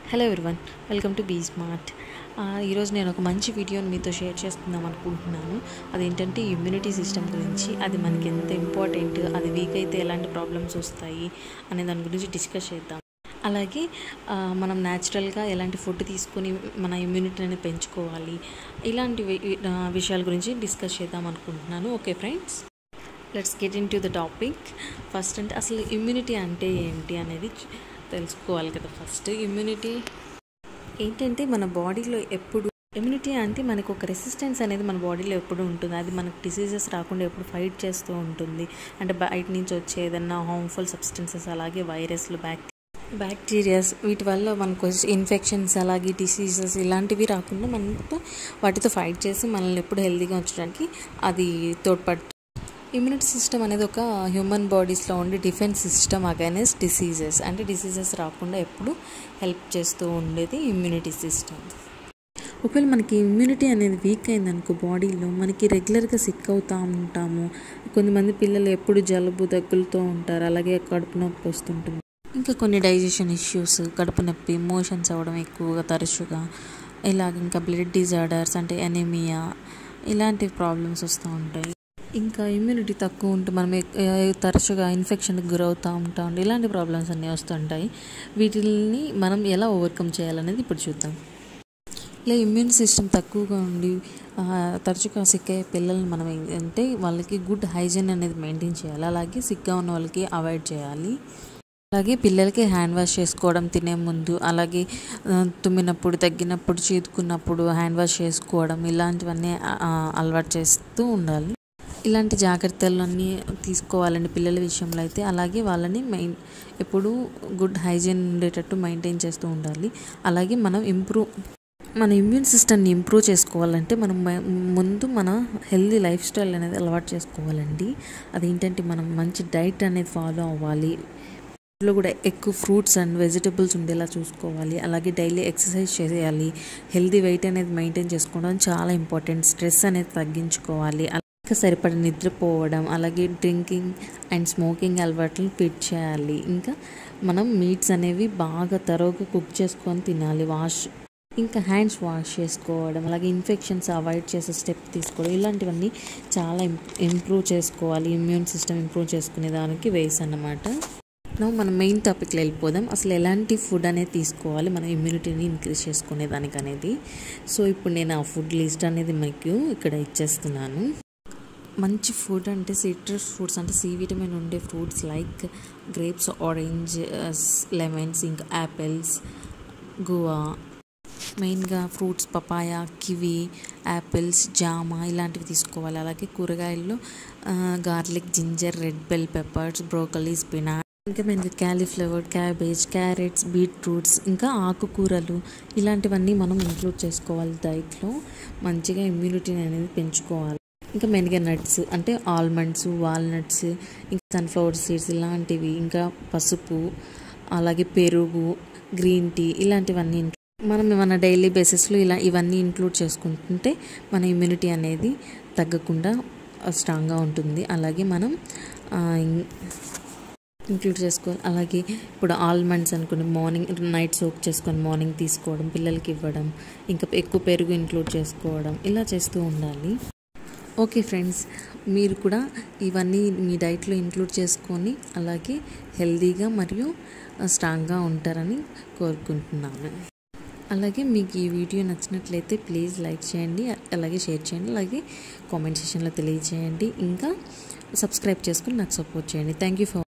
hello everyone welcome to be smart ఈరోజు నేను ఒక మంచి వీడియోని మీతో షేర్ చేసుకుందాం అనుకుంటున్నాను అదేంటంటే ఇమ్యూనిటీ సిస్టమ్ గురించి అది మనకి ఎంత ఇంపార్టెంట్ అది వీక్ అయితే ఎలాంటి ప్రాబ్లమ్స్ వస్తాయి అనే దాని గురించి డిస్కస్ చేద్దాం అలాగే ఆ, మనం న్యాచురల్గా ఎలాంటి ఫుడ్ తీసుకొని మన ఇమ్యూనిటీ అనేది పెంచుకోవాలి ఇలాంటి వి- ఆ, విషయాల గురించి డిస్కస్ చేద్దాం అనుకుంటున్నాను okay friends let's get into the topic first అంటే అసలు ఇమ్యూనిటీ అంటే ఏంటి అనేది చ- తెలుసుకోవాలి కదా ఫస్ట్ ఇమ్యూనిటీ ఏంటంటే మన బాడీలో ఎప్పుడు ఇమ్యూనిటీ అంటే మనకు ఒక రెసిస్టెన్స్ అనేది మన బాడీలో ఎప్పుడు ఉంటుంది అది మనకు డిసీజెస్ రాకుండా ఎప్పుడు ఫైట్ చేస్తూ ఉంటుంది అంటే బయట నుంచి వచ్చే ఏదన్నా హార్మ్ఫుల్ సబ్స్టెన్సెస్ అలాగే వైరస్లు బ్యాక్టీరియా బ్యాక్టీరియాస్ వీటి వల్ల మనకు ఇన్ఫెక్షన్స్ అలాగే డిసీజెస్ ఇలాంటివి రాకుండా మనతో వాటితో ఫైట్ చేసి మనల్ని ఎప్పుడు హెల్తీగా ఉంచడానికి అది తోడ్పడుతుంది ఇమ్యూనిటీ సిస్టమ్ అనేది ఒక హ్యూమన్ బాడీస్లో ఉండే డిఫెన్స్ సిస్టమ్ అగైనెస్ట్ డిసీజెస్ అంటే డిసీజెస్ రాకుండా ఎప్పుడు హెల్ప్ చేస్తూ ఉండేది ఇమ్యూనిటీ సిస్టమ్ ఒకవేళ మనకి ఇమ్యూనిటీ అనేది వీక్ అయిందనుకో బాడీలో మనకి రెగ్యులర్గా సిక్ అవుతూ ఉంటాము కొంతమంది పిల్లలు ఎప్పుడు జలుబు దగ్గులతో ఉంటారు అలాగే కడుపు నొప్పి వస్తుంటుంది ఇంకా కొన్ని డైజెషన్ ఇష్యూస్ కడుపు నొప్పి మోషన్స్ అవ్వడం ఎక్కువగా తరచుగా ఇలాగ ఇంకా బ్లడ్ డిజార్డర్స్ అంటే ఎనీమియా ఇలాంటి ప్రాబ్లమ్స్ వస్తూ ఉంటాయి ఇంకా ఇమ్యూనిటీ తక్కువ ఉంటే మనం ఎక్- ఏ- తరచుగా ఇన్ఫెక్షన్కి గురవుతూ ఉంటాం ఇలాంటి ప్రాబ్లమ్స్ అన్నీ వస్తుంటాయి వీటిని మనం ఎలా ఓవర్కమ్ చేయాలనేది ఇప్పుడు చూద్దాం ఇలా ఇమ్యూన్ సిస్టమ్ తక్కువగా ఉండి ఆ, తరచుగా సిక్ అయ్యే పిల్లల్ని మనం ఏం- అంటే వాళ్ళకి గుడ్ హైజీన్ అనేది మెయింటైన్ చేయాలి అలాగే సిక్గా ఉన్న వాళ్ళకి అవాయిడ్ చేయాలి అలాగే పిల్లలకి హ్యాండ్ వాష్ చేసుకోవడం తినే ముందు అలాగే ఆ, తుమ్మినప్పుడు తగ్గినప్పుడు చీదుకున్నప్పుడు హ్యాండ్ వాష్ చేసుకోవడం ఇలాంటివన్నీ ఆ, ఆ, అలవాటు చేస్తూ ఉండాలి ఇలాంటి జాగ్రత్తలన్నీ తీసుకోవాలండి పిల్లల విషయంలో అయితే అలాగే వాళ్ళని మెయిన్ ఎప్పుడు గుడ్ హైజీన్ ఉండేటట్టు మెయింటైన్ చేస్తూ ఉండాలి అలాగే మనం ఇంప్రూవ్ మన ఇమ్యూన్ సిస్టమ్ని ఇంప్రూవ్ చేసుకోవాలంటే మనం మ- ముందు మన హెల్దీ లైఫ్ స్టైల్ అనేది అలవాటు చేసుకోవాలండి అదేంటంటే మనం మంచి డైట్ అనేది ఫాలో అవ్వాలి ఇంట్లో కూడా ఎక్కువ ఫ్రూట్స్ అండ్ వెజిటబుల్స్ ఉండేలా చూసుకోవాలి అలాగే డైలీ ఎక్సర్సైజ్ చేయాలి హెల్దీ వెయిట్ అనేది మెయింటైన్ చేసుకోవడం చాలా ఇంపార్టెంట్ స్ట్రెస్ అనేది తగ్గించుకోవాలి అలాగే సరిపడ నిద్రపోవడం అలాగే డ్రింకింగ్ అండ్ స్మోకింగ్ అలవాట్లను పిట్ చేయాలి ఇంకా మనం మీట్స్ అనేవి బాగా తరోగా కుక్ చేసుకొని తినాలి వాష్ ఇంకా హ్యాండ్స్ వాష్ చేసుకోవడం అలాగే ఇన్ఫెక్షన్స్ అవాయిడ్ చేసే స్టెప్ తీసుకోవడం ఇలాంటివన్నీ చాలా ఇంప్రూవ్ చేసుకోవాలి ఇమ్యూన్ సిస్టమ్ ఇంప్రూవ్ చేసుకునే దానికి వేస్ అన్నమాట నా మన మెయిన్ టాపిక్లో వెళ్ళిపోదాం అసలు ఎలాంటి ఫుడ్ అనేది తీసుకోవాలి మన ఇమ్యూనిటీని ఇంక్రీజ్ చేసుకునే దానికి అనేది సో ఇప్పుడు నేను ఆ ఫుడ్ లిస్ట్ అనేది మీకు ఇక్కడ ఇచ్చేస్తున్నాను మంచి ఫుడ్ అంటే సిట్రస్ ఫ్రూట్స్ అంటే సి విటమిన్ ఉండే fruits like grapes orange lemons ఇంకా యాపిల్స్ గువా మెయిన్గా ఫ్రూట్స్ పపాయ కివి యాపిల్స్ జామ ఇలాంటివి తీసుకోవాలి అలాగే కూరగాయల్లో garlic ginger red bell peppers broccoli spinach ఇంకా మనకి క్యాలీఫ్లవర్ క్యాబేజ్ క్యారెట్స్ బీట్రూట్స్ ఇంకా ఆకుకూరలు ఇలాంటివన్నీ మనం ఇంక్లూడ్ చేసుకోవాలి డైట్లో మంచిగా ఇమ్యూనిటీని అనేది పెంచుకోవాలి ఇంకా మెనగా నట్స్ అంటే ఆల్మండ్స్ వాల్నట్స్ ఇంకా సన్ఫ్లవర్ సీడ్స్ ఇలాంటివి ఇంకా పసుపు అలాగే పెరుగు గ్రీన్ టీ ఇలాంటివన్నీ ఇంక్లూ- మనం మన డైలీ బేసిస్లో ఇలా ఇవన్నీ ఇంక్లూడ్ చేసుకుంటుంటే మన ఇమ్యూనిటీ అనేది తగ్గకుండా స్ట్రాంగ్గా ఉంటుంది అలాగే మనం ఆ, ఇం- ఇంక్లూడ్ చేసుకోవాలి అలాగే ఇప్పుడు ఆల్మండ్స్ అనుకుని మార్నింగ్ నైట్ సోక్ చేసుకొని మార్నింగ్ తీసుకోవడం పిల్లలకి ఇవ్వడం ఇంకా ఎక్కువ పెరుగు ఇంక్లూడ్ చేసుకోవడం ఇలా చేస్తూ ఉండాలి ఓకే ఫ్రెండ్స్ మీరు కూడా ఇవన్నీ మీ డైట్లో ఇంక్లూడ్ చేసుకొని అలాగే హెల్తీగా మరియు స్ట్రాంగ్గా ఉంటారని కోరుకుంటున్నాను అలాగే మీకు ఈ వీడియో నచ్చినట్లయితే ప్లీజ్ లైక్ చేయండి అలాగే షేర్ చేయండి అలాగే కామెంట్ సెషన్లో తెలియజేయండి ఇంకా సబ్స్క్రైబ్ చేసుకుని నాకు సపోర్ట్ చేయండి థ్యాంక్ యూ ఫర్